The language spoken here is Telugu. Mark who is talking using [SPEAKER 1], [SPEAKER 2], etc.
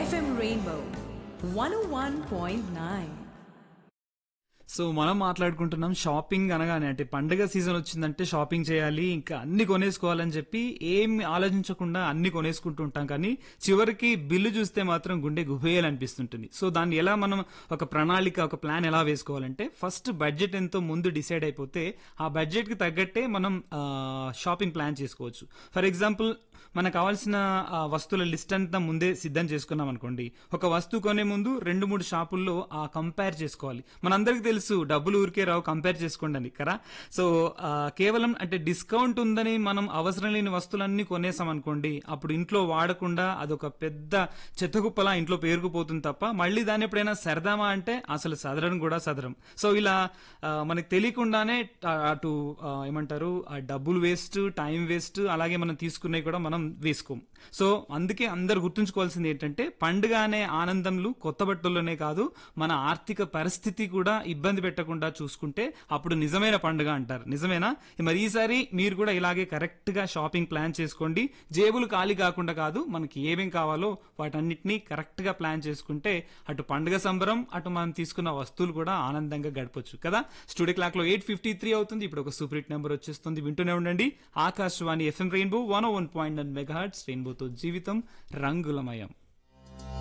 [SPEAKER 1] FM Rainbow 101.9.
[SPEAKER 2] సో మనం మాట్లాడుకుంటున్నాం షాపింగ్ అనగానే అంటే పండుగ సీజన్ వచ్చిందంటే షాపింగ్ చేయాలి ఇంకా అన్ని కొనేసుకోవాలని చెప్పి ఏం ఆలోచించకుండా అన్ని కొనేసుకుంటూ ఉంటాం కానీ చివరికి బిల్లు చూస్తే మాత్రం గుండె గుబేయాలి అనిపిస్తుంటుంది సో దాన్ని ఎలా మనం ఒక ప్రణాళిక ఒక ప్లాన్ ఎలా వేసుకోవాలంటే ఫస్ట్ బడ్జెట్ ఎంతో ముందు డిసైడ్ అయిపోతే ఆ బడ్జెట్ కి తగ్గట్టే మనం ఆ, షాపింగ్ ప్లాన్ చేసుకోవచ్చు ఫర్ ఎగ్జాంపుల్ మనకు కావాల్సిన ఆ, వస్తువుల లిస్ట్ అంతా ముందే సిద్ధం చేసుకున్నాం అనుకోండి ఒక వస్తువు కొనే ముందు రెండు మూడు షాపుల్లో ఆ కంపేర్ చేసుకోవాలి మనందరికీ తెలుసు డబ్బులు ఊరికే రావు కంపేర్ చేసుకోండి అని కదా సో ఆ, కేవలం అంటే డిస్కౌంట్ ఉందని మనం అవసరం లేని వస్తువులన్నీ కొనేసాం అనుకోండి అప్పుడు ఇంట్లో వాడకుండా అదొక పెద్ద చెత్తకుప్పలా ఇంట్లో పేరుకుపోతుంది తప్ప మళ్ళీ దాన్ని ఎప్పుడైనా సరదామా అంటే అసలు సదరం కూడా సదరం సో ఇలా ఆ, మనకు తెలియకుండానే ఆ, అటు ఆ, ఏమంటారు ఆ డబ్బులు వేస్ట్ టైం వేస్ట్ అలాగే మనం తీసుకున్నవి కూడా మనం వేసుకోం సో అందుకే అందరు గుర్తుంచుకోవాల్సింది ఏంటంటే పండుగ అనే ఆనందంలు కొత్త బట్టల్లోనే కాదు మన ఆర్థిక పరిస్థితి కూడా ఇబ్బంది పెట్టకుండా చూసుకుంటే అప్పుడు నిజమైన పండుగ అంటారు నిజమేనా మరి ఈసారి మీరు కూడా ఇలాగే కరెక్ట్ గా షాపింగ్ ప్లాన్ చేసుకోండి జేబులు ఖాళీ కాకుండా కాదు మనకి ఏమేం కావాలో వాటన్నిటిని కరెక్ట్ గా ప్లాన్ చేసుకుంటే అటు పండుగ సంబరం అటు మనం తీసుకున్న వస్తువులు కూడా ఆనందంగా గడపొచ్చు కదా స్టూడియో క్లాక్ లో ఎయిట్ ఫిఫ్టీ త్రీ అవుతుంది ఇప్పుడు ఒక సూపర్ హిట్ నెంబర్ వచ్చేస్తుంది వింటూనే ఉండండి Akashvani FM rainbow one one point nine mega రెయిన్బోతో జీవితం రంగులమయం